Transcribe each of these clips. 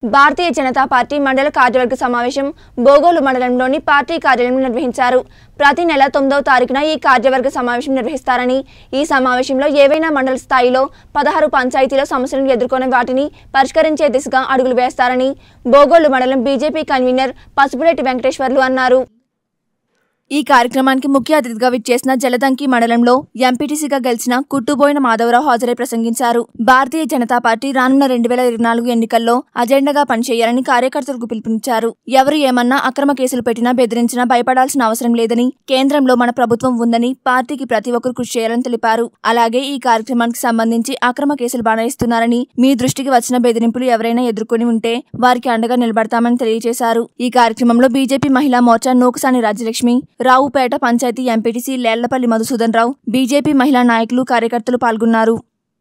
భారతీయ Janata party మండల కార్యవర్గ సమావేశం బోగోలు మండలంలోని పార్టీ కార్యాలయంలో నిర్వహించారు ప్రతి నెల తొమ్మిదవ తారీఖున ఈ కార్యవర్గ సమావేశం నిర్వహిస్తారని ఈ సమావేశంలో ఏవైనా మండల స్థాయిలో పదహారు పంచాయతీల సమస్యలను ఎదుర్కొనే వాటిని పరిష్కరించే దిశగా అడుగులు వేస్తారని బోగోలు మండలం బీజేపీ కన్వీనర్ పసుపురెడ్డి వెంకటేశ్వర్లు అన్నారు ఈ కార్యక్రమానికి ముఖ్య అతిథిగా విచ్చేసిన జలదంకి మండలంలో ఎంపీటీసీగా గెలిచిన కుట్టుబోయిన మాధవరావు హాజరై ప్రసంగించారు భారతీయ జనతా పార్టీ రానున్న రెండు వేల ఇరవై నాలుగు ఎన్నికల్లో అజెండాగా పనిచేయాలని కార్యకర్తలకు పిలుపునిచ్చారు ఎవరు ఏమన్నా అక్రమ కేసులు పెట్టినా బెదిరించినా భయపడాల్సిన అవసరం లేదని కేంద్రంలో మన ప్రభుత్వం ఉందని పార్టీకి ప్రతి ఒక్కరు కృషి చేయాలని తెలిపారు అలాగే ఈ కార్యక్రమానికి సంబంధించి అక్రమ కేసులు బనాయిస్తున్నారని మీ దృష్టికి వచ్చిన బెదిరింపులు ఎవరైనా ఎదుర్కొని ఉంటే వారికి అండగా నిలబడతామని తెలియజేశారు ఈ కార్యక్రమంలో BJP Mahila Morcha Nukasani Rajyalakshmi Raopeta panchayat MPTC Lellapalli Madhusudan Rao BJP మహిళా నాయకులు కార్యకర్తలు పాల్గొన్నారు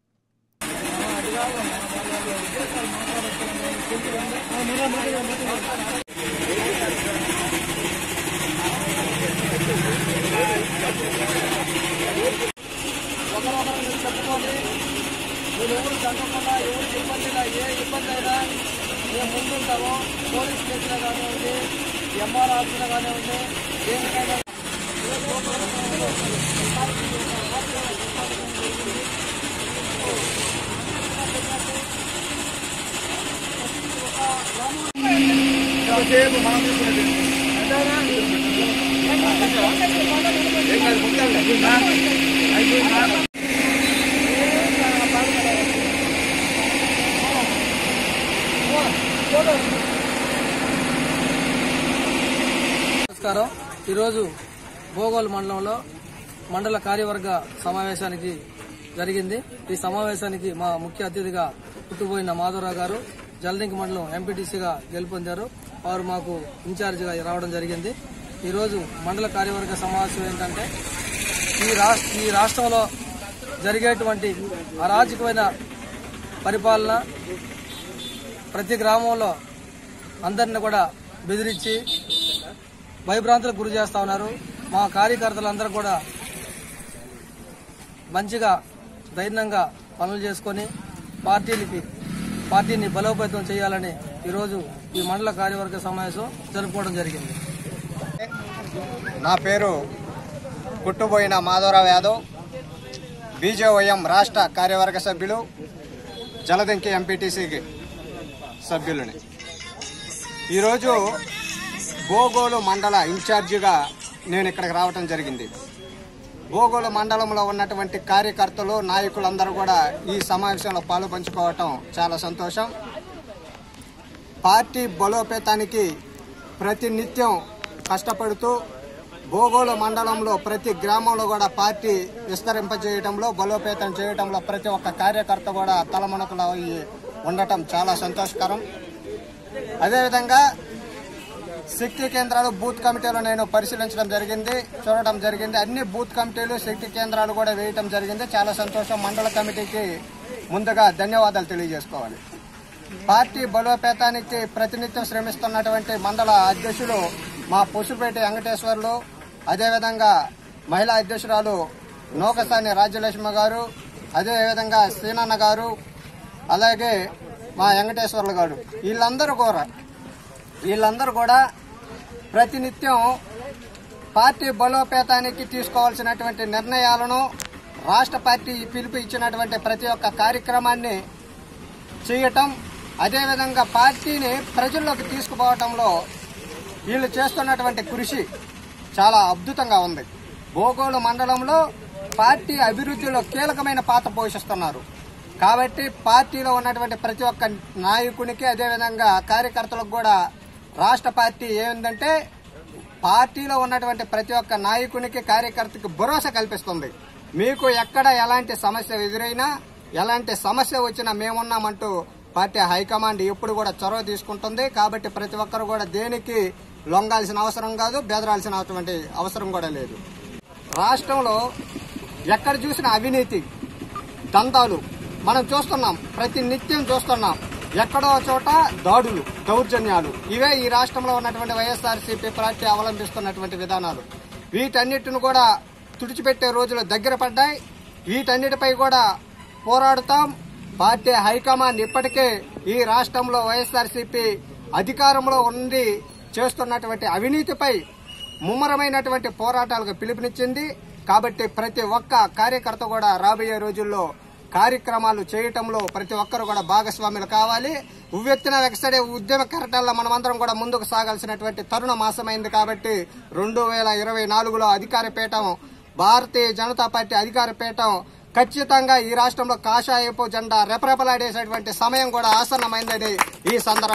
మీరు ఎవరు చంపకుండా ఎవరు ఇబ్బందిగా ఏ ఇబ్బంది అయినా మేము ముందుంటాము పోలీస్ కేసులో కానివ్వండి ఎంఆర్ ఆఫీసులో కానివ్వండి దేనికైనా నమస్కారం ఈరోజు భోగోల్ మండలంలో మండల కార్యవర్గ సమావేశానికి జరిగింది ఈ సమావేశానికి మా ముఖ్య అతిథిగా పుట్టుపోయిన మాధవరావు గారు జలదింకి మండలం ఎంపీటీసీగా గెలుపొందారు వారు మాకు ఇన్ఛార్జిగా రావడం జరిగింది ఈరోజు మండల కార్యవర్గ సమావేశం ఏంటంటే ఈ రాష్ట్ర ఈ రాష్ట్రంలో జరిగేటువంటి అరాజకమైన పరిపాలన ప్రతి గ్రామంలో అందరిని కూడా బెదిరించి భయభ్రాంతులకు గురి చేస్తా ఉన్నారు మా కార్యకర్తలందరూ కూడా మంచిగా ధైర్యంగా పనులు చేసుకొని పార్టీలకి పార్టీని బలోపేతం చేయాలని ఈరోజు ఈ మండల కార్యవర్గ సమావేశం జరుపుకోవడం జరిగింది నా పేరు కుట్టుబోయిన మాధవరావు యాదవ్ బీజేవైఎం రాష్ట్ర కార్యవర్గ సభ్యులు జలదంకి ఎంపీటీసీకి సభ్యులని ఈరోజు గోగోలు మండల ఇన్ఛార్జిగా నేను ఇక్కడికి రావటం జరిగింది గోగోలు మండలంలో ఉన్నటువంటి కార్యకర్తలు నాయకులందరూ కూడా ఈ సమావేశంలో పాలు పంచుకోవటం చాలా సంతోషం పార్టీ బలోపేతానికి ప్రతినిత్యం కష్టపడుతూ భోగోలు మండలంలో ప్రతి గ్రామంలో కూడా పార్టీ విస్తరింపజేయడంలో బలోపేతం చేయడంలో ప్రతి ఒక్క కార్యకర్త కూడా తలమునకలు అయ్యి ఉండటం చాలా సంతోషకరం అదేవిధంగా శక్తి కేంద్రాలు బూత్ కమిటీలు నేను పరిశీలించడం జరిగింది చూడటం జరిగింది అన్ని బూత్ కమిటీలు శక్తి కేంద్రాలు కూడా వేయటం జరిగింది చాలా సంతోషం మండల కమిటీకి ముందుగా ధన్యవాదాలు తెలియజేసుకోవాలి పార్టీ బలోపేతానికి ప్రతినిత్యం శ్రమిస్తున్నటువంటి మండల అధ్యక్షులు మా పుసుపేటి వెంకటేశ్వర్లు అదేవిధంగా మహిళా అధ్యక్షురాలు నూకసాని రాజ్యలక్ష్మి గారు అదేవిధంగా సీనన్న గారు అలాగే మా వెంకటేశ్వర్లు గారు వీళ్ళందరూ కూడా వీళ్ళందరూ కూడా ప్రతినిత్యం పార్టీ బలోపేతానికి తీసుకోవాల్సినటువంటి నిర్ణయాలను రాష్ట్ర పార్టీ పిలుపు ఇచ్చినటువంటి ప్రతి ఒక్క కార్యక్రమాన్ని చేయటం అదేవిధంగా పార్టీని ప్రజల్లోకి తీసుకుపోవటంలో వీళ్ళు చేస్తున్నటువంటి కృషి చాలా అద్భుతంగా ఉంది భోగోలు మండలంలో పార్టీ అభివృద్ధిలో కీలకమైన పాత్ర పోషిస్తున్నారు కాబట్టి పార్టీలో ఉన్నటువంటి ప్రతి ఒక్క నాయకునికి అదేవిధంగా కార్యకర్తలకు కూడా రాష్ట్ర పార్టీ ఏంటంటే పార్టీలో ఉన్నటువంటి ప్రతి ఒక్క నాయకునికి కార్యకర్తకి భరోసా కల్పిస్తుంది మీకు ఎక్కడ ఎలాంటి సమస్య ఎదురైనా ఎలాంటి సమస్య వచ్చినా మేమున్నామంటూ పార్టీ హైకమాండ్ ఎప్పుడు కూడా చొరవ తీసుకుంటుంది కాబట్టి ప్రతి ఒక్కరు కూడా దేనికి లొంగాల్సిన అవసరం కాదు బెదరాల్సినటువంటి అవసరం కూడా లేదు రాష్ట్రంలో ఎక్కడ చూసిన అవినీతి దందాలు మనం చూస్తున్నాం ప్రతి నిత్యం చూస్తున్నాం ఎక్కడో చోట దాడులు దౌర్జన్యాలు ఇవే ఈ రాష్ట్రంలో ఉన్నటువంటి వైఎస్ఆర్సీపీ పార్టీ అవలంబిస్తున్నటువంటి విధానాలు వీటన్నిటిని కూడా తుడిచిపెట్టే రోజులు దగ్గర పడ్డాయి వీటన్నిటిపై కూడా పోరాడుతాం పార్టీ హైకమాండ్ ఇప్పటికే ఈ రాష్ట్రంలో వైఎస్ఆర్సీపీ అధికారంలో ఉండి చేస్తున్నటువంటి అవినీతిపై ముమ్మరమైనటువంటి పోరాటాలకు పిలుపునిచ్చింది కాబట్టి ప్రతి ఒక్క కార్యకర్త కూడా రాబోయే రోజుల్లో కార్యక్రమాలు చేయటంలో ప్రతి ఒక్కరు కూడా భాగస్వాములు కావాలి ఉవ్వెత్తిన వెగసడే ఉద్యమ కెరటాల్లో మనమందరం కూడా ముందుకు సాగాల్సినటువంటి తరుణ మాసమైంది కాబట్టి రెండు వేల ఇరవై నాలుగులో అధికార పీఠం భారతీయ జనతా పార్టీ అధికార పీఠం ఖచ్చితంగా ఈ రాష్ట్రంలో కాషాయపు జెండా రెపరెపలాడేసేటువంటి సమయం కూడా ఆసన్నమైందని ఈ సందర్భంగా